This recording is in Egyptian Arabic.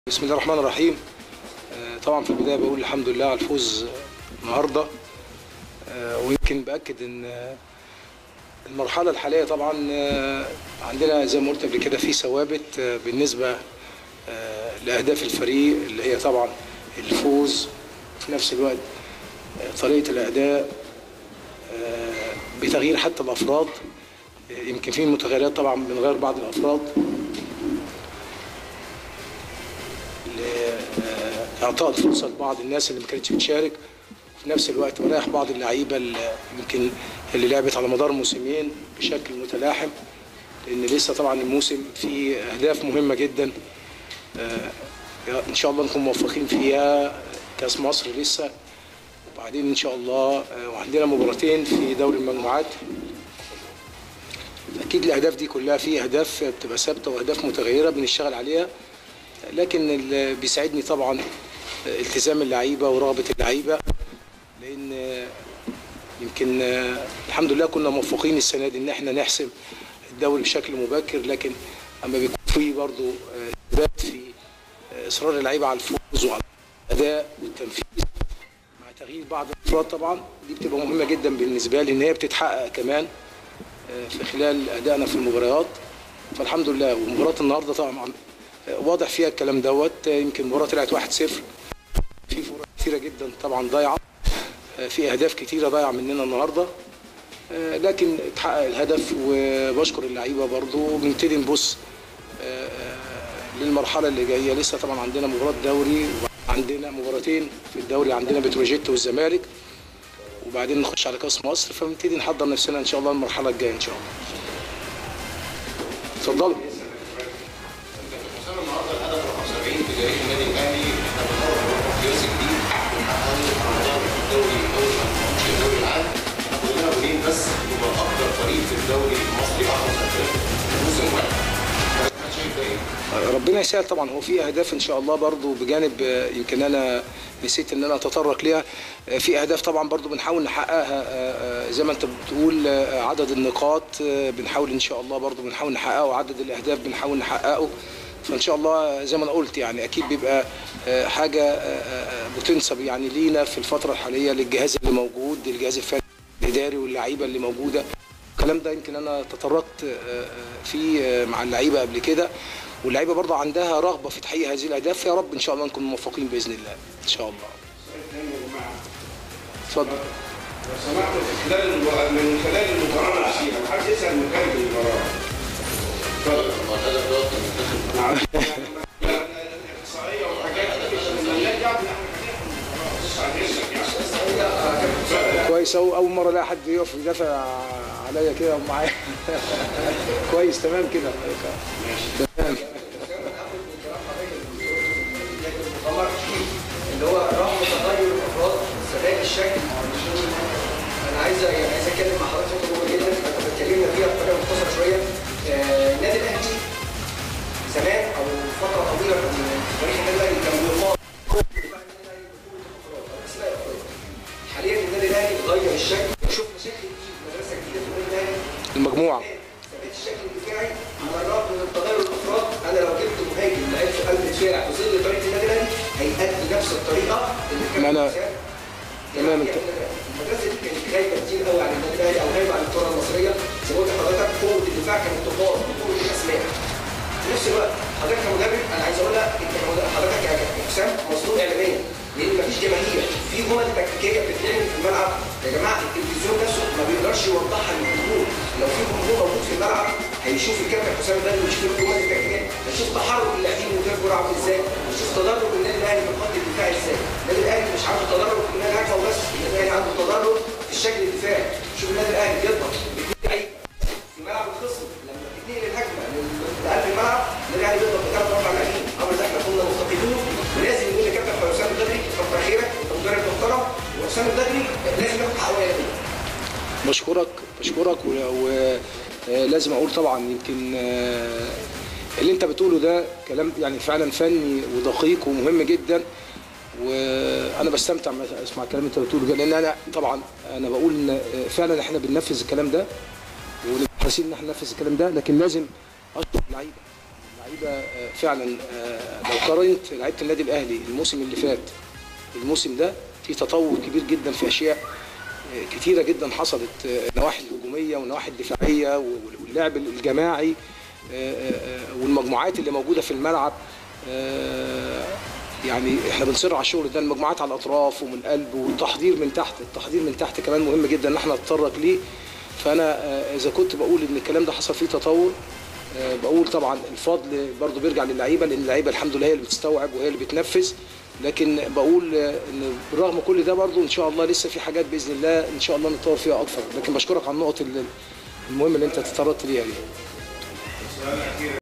بسم الله الرحمن الرحيم آه، طبعا في البدايه بقول الحمد لله على الفوز النهارده آه، ويمكن باكد ان آه، المرحله الحاليه طبعا آه، عندنا زي ما قلت قبل كده في ثوابت آه، بالنسبه آه، لاهداف الفريق اللي هي طبعا الفوز وفي نفس الوقت آه، طريقه الاداء آه، بتغيير حتى الافراد آه، يمكن في متغيرات طبعا بنغير بعض الافراد لاعطاء الفرصه لبعض الناس اللي ما كانتش بتشارك في نفس الوقت بريح بعض اللعيبه اللي يمكن اللي لعبت على مدار موسمين بشكل متلاحم لان لسه طبعا الموسم فيه اهداف مهمه جدا آه، ان شاء الله نكون موفقين فيها كاس مصر لسه وبعدين ان شاء الله آه، وعندنا مباراتين في دوري المجموعات اكيد الاهداف دي كلها في اهداف بتبقى ثابته واهداف متغيره بنشتغل عليها لكن اللي بيساعدني طبعا التزام اللعيبه ورغبه اللعيبه لان يمكن الحمد لله كنا موفقين السنه دي ان احنا نحسم الدوري بشكل مبكر لكن اما بيكون في برضه ثبات في اصرار اللعيبه على الفوز وعلى الاداء والتنفيذ مع تغيير بعض الافراد طبعا دي بتبقى مهمه جدا بالنسبه لي ان هي بتتحقق كمان في خلال ادائنا في المباريات فالحمد لله ومباراه النهارده طبعا واضح فيها الكلام دوت يمكن المباراه طلعت 1-0 في فرص كثيره جدا طبعا ضايعه في اهداف كثيره ضايعه مننا النهارده لكن اتحقق الهدف وبشكر اللعيبه برضو وبنبتدي نبص للمرحله اللي جايه لسه طبعا عندنا مباراه دوري وعندنا مباراتين في الدوري عندنا بتروجيت والزمالك وبعدين نخش على كاس مصر فبنبتدي نحضر نفسنا ان شاء الله المرحله الجايه ان شاء الله اتفضلوا وصلنا النهارده الهدف رقم 70 في جريده النادي الاهلي احنا بنمر بموقف قياسي جديد بنحققه على مدار الدوري اول ما نخش الدوري العام احنا كلنا جولين بس يبقى افضل فريق في الدوري المصري احرز اهداف في موسم واحد. حضرتك شايف ده ايه؟ ربنا يسهل طبعا هو في اهداف ان شاء الله برضو بجانب آه، يمكن انا نسيت ان انا اتطرق ليها آه، في اهداف طبعا برضو بنحاول نحققها آه، آه، زي ما انت بتقول آه، عدد النقاط آه، بنحاول ان شاء الله برضو بنحاول نحققه وعدد الاهداف بنحاول نحققه فان شاء الله زي ما انا قلت يعني اكيد بيبقى آه، حاجه آه، آه، بتنسب يعني لينا في الفتره الحاليه للجهاز اللي موجود الجهاز الفني الاداري واللعيبه اللي موجوده الكلام ده يمكن انا تطرقت آه، آه، فيه آه، مع اللعيبه قبل كده واللعيبه برضه عندها رغبه في تحقيق هذه الاهداف يا رب ان شاء الله نكون موفقين باذن الله ان شاء الله اتفضل لو سمحت في خلال المباراة من خلال المباراة نفسها محدش يسأل مكان المباراة. اتفضل. هو الهدف دوت كان متاخد نعم. لا، لا، الإحصائية والحاجات دي مش مالناش دعوة إن إحنا هناخد المباراة. بص على اسمك يعني. كويس أو اول مره الاقي حد يقف يدافع عليا كده ومعايا كويس تمام كده تمام المؤتمر اللي هو رغم تغير الافراد ثبات الشكل انا عايز يعني عايز اتكلم مع حضرتك نقطه مهمه جدا احنا اتكلمنا فيها بطريقه مختصره شويه آه، النادي الاهلي زمان او فتره طويله من تاريخ النادي الاهلي كان بيقام حاليا النادي الاهلي غير الشكل وشفنا شكل جديد مدرسه جديده في النادي الاهلي المجموعه ثبات الشكل الدفاعي على الرغم من تغير الافراد انا لو جبت مهاجم لعيب في قلب الدفاع في ظل طريقه النادي الاهلي هيأدي نفس الطريقه اللي كان ما أنا- حسام. تمام يعني انت- المدرسه دي كانت غايبه كتير قوي عن النادي الاهلي او غايبه عن الكره المصريه زي ما قلت لحضرتك قوه الدفاع كانت تقاس بقوه الاسماء في نفس الوقت حضرتك كمدرب انا عايز اقول لك انت كمدرب حضرتك يا كابتن حسام مظلوم اعلاميا لان مفيش جماهير في جمل تكتيكيه بتتعمل في الملعب يا جماعه التلفزيون نفسه ما بيقدرش يوضحها للجمهور لو في جمهور موجود في الملعب هيشوف الكابتن حسام ده ويشوف الجمل التكتيكيه هيشوف تحرك اللاعبين من غير جرعه عامل ازاي هيشوف تدرج النادي الاهلي في الخط الدفاعي ازاي النادي الاهلي مش عنده تدرج في النادي الاهلي وبس النادي الاهلي عنده تدرج في الشكل الدفاعي شوف النادي الاهلي بيضغط بيدي لعيب في ملعب الخصم لما بتنقل الهجمه لقلب الملعب النادي الاهلي بيضغط بثلاث اربع لاعبين الامر ده احنا كنا مفتقدينه ولازم يقول لكابتن حسام البدري كتر خيرك انت مدرب محترم وحسام البدري لازم ياخد حقه اعلاميا بشكرك بشكرك ولازم اقول طبعا يمكن آه، اللي انت بتقوله ده كلام يعني فعلا فني ودقيق ومهم جدا وانا بستمتع لما اسمع الكلام اللي انت بتقوله ده لان انا طبعا انا بقول ان آه، فعلا احنا بننفذ الكلام ده ونبقى حاسين ان احنا ننفذ الكلام ده لكن لازم اشكر اللعيبه اللعيبه آه، فعلا آه، لو قارنت لعيبه النادي الاهلي الموسم اللي فات الموسم ده في تطور كبير جدا في اشياء آه، كتيره جدا حصلت آه، النواحي الهجوميه والنواحي الدفاعيه واللعب الجماعي آه، آه، آه، والمجموعات اللي موجوده في الملعب آه، يعني احنا بنصر على الشغل ده المجموعات على الاطراف ومن القلب والتحضير من تحت التحضير من تحت كمان مهم جدا ان احنا نتطرق ليه فانا آه، اذا كنت بقول ان الكلام ده حصل فيه تطور آه، بقول طبعا الفضل برضو بيرجع للعيبه لان اللعيبه الحمد لله هي اللي بتستوعب وهي اللي بتنفذ لكن بقول آه، ان بالرغم كل ده برضو ان شاء الله لسه في حاجات باذن الله ان شاء الله نتطور فيها اكثر لكن بشكرك على النقط اللي- المهمه اللي انت تطرقت ليها دي